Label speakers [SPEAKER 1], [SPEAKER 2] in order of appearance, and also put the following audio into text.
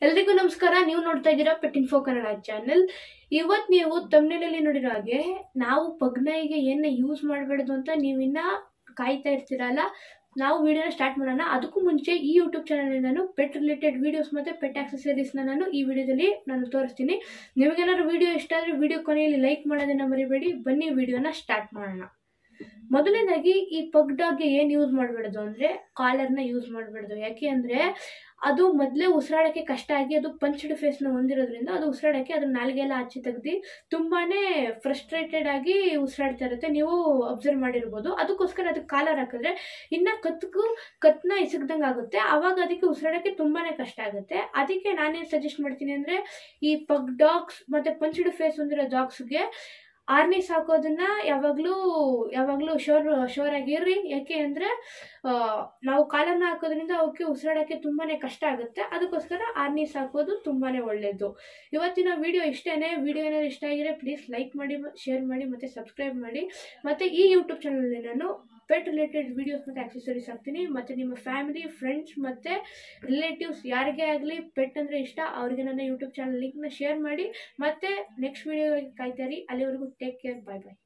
[SPEAKER 1] ಎಲ್ರಿಗೂ ನಮಸ್ಕಾರ ನೀವು ನೋಡ್ತಾ ಇದ್ದೀರಾ ಪೆಟ್ ಇನ್ಫೋ ಕನ್ನಡ ಚಾನೆಲ್ ಇವತ್ತು ನೀವು ತಮ್ಮನೇಲಿ ನೋಡಿರೋ ಹಾಗೆ ನಾವು ಪಗ್ನಾಯಿಗೆ ಏನ ಯೂಸ್ ಮಾಡಬಾರ್ದು ಅಂತ ನೀವಿನ್ನ ಕಾಯ್ತಾ ಇರ್ತೀರಲ್ಲ ನಾವು ವಿಡಿಯೋನ ಸ್ಟಾರ್ಟ್ ಮಾಡೋಣ ಅದಕ್ಕೂ ಮುಂಚೆ ಈ ಯೂಟ್ಯೂಬ್ ಚಾನಲ್ ನಾನು ಪೆಟ್ ರಿಲೇಟೆಡ್ ವಿಡಿಯೋಸ್ ಮತ್ತು ಪೆಟ್ ಆಕ್ಸೆಸರೀಸ್ನ ನಾನು ಈ ವಿಡಿಯೋದಲ್ಲಿ ನಾನು ತೋರಿಸ್ತೀನಿ ನಿಮಗೇನಾದ್ರು ವಿಡಿಯೋ ಇಷ್ಟ ಆದರೆ ವಿಡಿಯೋ ಕೊನೆಯಲ್ಲಿ ಲೈಕ್ ಮಾಡೋದನ್ನ ಮರಿಬೇಡಿ ಬನ್ನಿ ವಿಡಿಯೋನ ಸ್ಟಾರ್ಟ್ ಮಾಡೋಣ ಮೊದಲನೇದಾಗಿ ಈ ಪಗ್ ಡಾಗ್ಗೆ ಏನು ಯೂಸ್ ಮಾಡಬಾರ್ದು ಅಂದರೆ ಕಾಲರ್ನ ಯೂಸ್ ಮಾಡಬಾರ್ದು ಯಾಕೆ ಅಂದರೆ ಅದು ಮೊದಲೇ ಉಸಿರಾಡೋಕ್ಕೆ ಕಷ್ಟ ಆಗಿ ಅದು ಪಂಚ್ಡ್ ಫೇಸ್ನ ಹೊಂದಿರೋದ್ರಿಂದ ಅದು ಉಸಿರಾಡೋಕ್ಕೆ ಅದ್ರ ನಾಲಿಗೆಲ್ಲ ಆಚೆ ತೆಗ್ದು ತುಂಬಾ ಫ್ರಸ್ಟ್ರೇಟೆಡ್ ಆಗಿ ಉಸಿರಾಡ್ತಾ ಇರುತ್ತೆ ನೀವು ಅಬ್ಸರ್ವ್ ಮಾಡಿರ್ಬೋದು ಅದಕ್ಕೋಸ್ಕರ ಅದಕ್ಕೆ ಕಾಲರ್ ಹಾಕಿದ್ರೆ ಇನ್ನು ಕತ್ಗೂ ಕತ್ನ ಇಸಗ್ದಂಗೆ ಆಗುತ್ತೆ ಆವಾಗ ಅದಕ್ಕೆ ಉಸಿರಾಡೋಕ್ಕೆ ತುಂಬಾ ಕಷ್ಟ ಆಗುತ್ತೆ ಅದಕ್ಕೆ ನಾನೇನು ಸಜೆಸ್ಟ್ ಮಾಡ್ತೀನಿ ಅಂದರೆ ಈ ಪಗ್ ಡಾಗ್ಸ್ ಮತ್ತು ಪಂಚ್ಡ್ ಫೇಸ್ ಹೊಂದಿರೋ ಡಾಗ್ಸ್ಗೆ ಆರ್ನೀಸ್ ಹಾಕೋದನ್ನ ಯಾವಾಗಲೂ ಯಾವಾಗಲೂ ಶೋರ್ ಶೋರ್ ಆಗಿರ್ರಿ ಯಾಕೆ ಅಂದರೆ ನಾವು ಕಾಲನ್ನು ಹಾಕೋದ್ರಿಂದ ಅವಕ್ಕೆ ಉಸಿರಾಡೋಕ್ಕೆ ತುಂಬಾ ಕಷ್ಟ ಆಗುತ್ತೆ ಅದಕ್ಕೋಸ್ಕರ ಆರ್ನೀಸ್ ಹಾಕೋದು ತುಂಬಾ ಒಳ್ಳೆಯದು ಇವತ್ತಿನ ವಿಡಿಯೋ ಇಷ್ಟೇ ವಿಡಿಯೋ ಏನಾದ್ರು ಇಷ್ಟ ಆಗಿದ್ರೆ ಪ್ಲೀಸ್ ಲೈಕ್ ಮಾಡಿ ಶೇರ್ ಮಾಡಿ ಮತ್ತು ಸಬ್ಸ್ಕ್ರೈಬ್ ಮಾಡಿ ಮತ್ತು ಈ ಯೂಟ್ಯೂಬ್ ಚಾನಲಲ್ಲಿ ನಾನು ಪೆಟ್ ರಿಲೇಟೆಡ್ ವಿಡಿಯೋಸ್ ಮತ್ತು ಆಕ್ಸೆಸರೀಸ್ ಹಾಕ್ತೀನಿ ಮತ್ತು ನಿಮ್ಮ ಫ್ಯಾಮಿಲಿ ಫ್ರೆಂಡ್ಸ್ ಮತ್ತು ರಿಲೇಟಿವ್ಸ್ ಯಾರಿಗೇ ಆಗಲಿ ಪೆಟ್ ಅಂದರೆ ಇಷ್ಟ ಅವರಿಗೆ ನನ್ನ ಯೂಟ್ಯೂಬ್ ಚಾನಲ್ ಲಿಂಕ್ನ ಶೇರ್ ಮಾಡಿ ಮತ್ತು ನೆಕ್ಸ್ಟ್ ವಿಡಿಯೋಗೆ ಕಾಯ್ತಾರಿ ಅಲ್ಲಿವರೆಗೂ ಟೇಕ್ ಕೇರ್ ಬಾಯ್ ಬಾಯ್